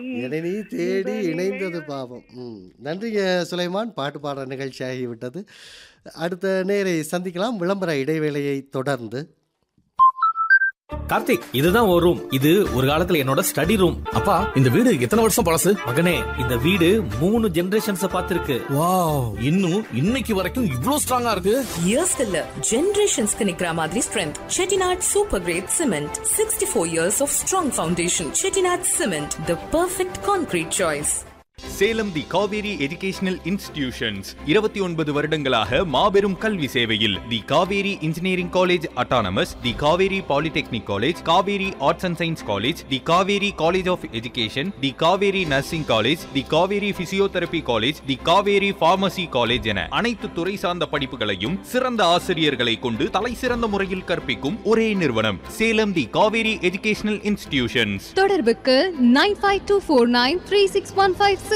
என்னை நீ தேடி இணைந்தது பாவம் ம் நன்றிங்க சுலைமான் பாட்டு பாடுற நிகழ்ச்சி ஆகிவிட்டது அடுத்த நேரை சந்திக்கலாம் விளம்பர இடைவேளையை தொடர்ந்து கார்த்திக் இதுதான் ஒரு ரூம் இது ஒரு காலத்துல என்னோட ஸ்டடி ரூம் அப்பா இந்த வீடு எத்தனை வருஷம் பழசு மகனே இந்த வீடு மூணு ஜெனரேஷன்ஸ் பார்த்திருக்கு வாவ் இன்னும் இன்னைக்கு வரைக்கும் இவ்ளோ ஸ்ட்ராங்கா இருக்கு இயர்ஸ்க்கு இல்ல ஜெனரேஷன்ஸ்க்கு நிக்கிற மாதிரி strength Chettinad super grade cement sixty four years of strong foundation Chettinad cement the perfect concrete choice Salem the Kaveri educational institutions இருபத்தி ஒன்பது வருடங்களாக மாபெரும் கல்வி சேவையில் the Kaveri engineering college autonomous the Kaveri polytechnic college Kaveri arts and science college the Kaveri college of education the Kaveri nursing college the Kaveri physiotherapy college the Kaveri pharmacy college என அனைத்து துறை சார்ந்த படிப்புகளையும் சிறந்த ஆசிரியர்களை கொண்டு தலை சிறந்த முறையில் கற்பிக்கும் ஒரே நிறுவனம் Salem the Kaveri educational institutions தொடர்புக்கு nine five two four nine three six one five six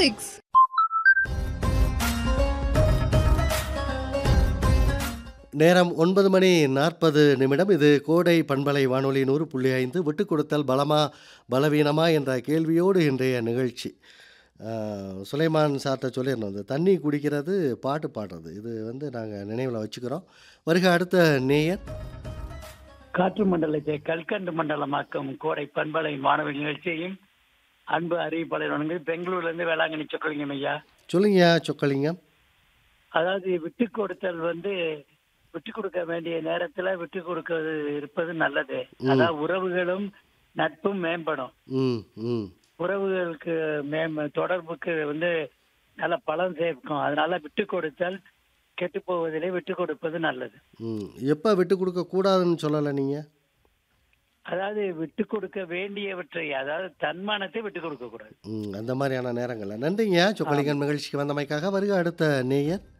நேரம் ஒன்பது மணி நாற்பது நிமிடம் இது கோடை பண்பலை வானொலி நூறு புள்ளி ஐந்து விட்டு கொடுத்தல் பலமா பலவீனமா என்ற கேள்வியோடு இன்றைய நிகழ்ச்சி ஆஹ், சுலைமான் சார்ட்ட சொல்லியிருந்தோம் இந்த தண்ணி குடிக்கிறது பாட்டு பாடுறது இது வந்து நாங்கள் நினைவில் வச்சுக்கிறோம் வருக அடுத்த நேயர் காற்று மண்டலத்தை கல்கண்டு மண்டலமாக்கும் கோடை பண்பலை மாணவ நிகழ்ச்சியையும் அன்பு அறிவிப்பாளர் பெங்களூர்ல இருந்து வேளாங்கண்ணி சொக்கலிங்கம் ஐயா சொல்லுங்கய்யா சொக்கலிங்கம் அதாவது விட்டு கொடுத்தல் வந்து விட்டு கொடுக்க வேண்டிய நேரத்துல விட்டு கொடுக்கிறது இருப்பது நல்லது அதாவது உறவுகளும் நட்பும் மேம்படும் ம் ம் உறவுகளுக்கு மேம் தொடர்புக்கு வந்து நல்ல பலன் சேர்க்கும் அதனால விட்டு கொடுத்தல் கெட்டு போவதிலே விட்டு கொடுப்பது நல்லது ம் எப்போ விட்டு கொடுக்க கூடாதுன்னு சொல்லலை நீங்கள் அதாவது விட்டு கொடுக்க வேண்டியவற்றை அதாவது தன்மானத்தை விட்டு கொடுக்க கூடாது ம் அந்த மாதிரியான நேரங்களில் நன்றிங்க சொக்கலிங்கன் நிகழ்ச்சிக்கு வந்தமைக்காக வருக அடுத்த நேயர்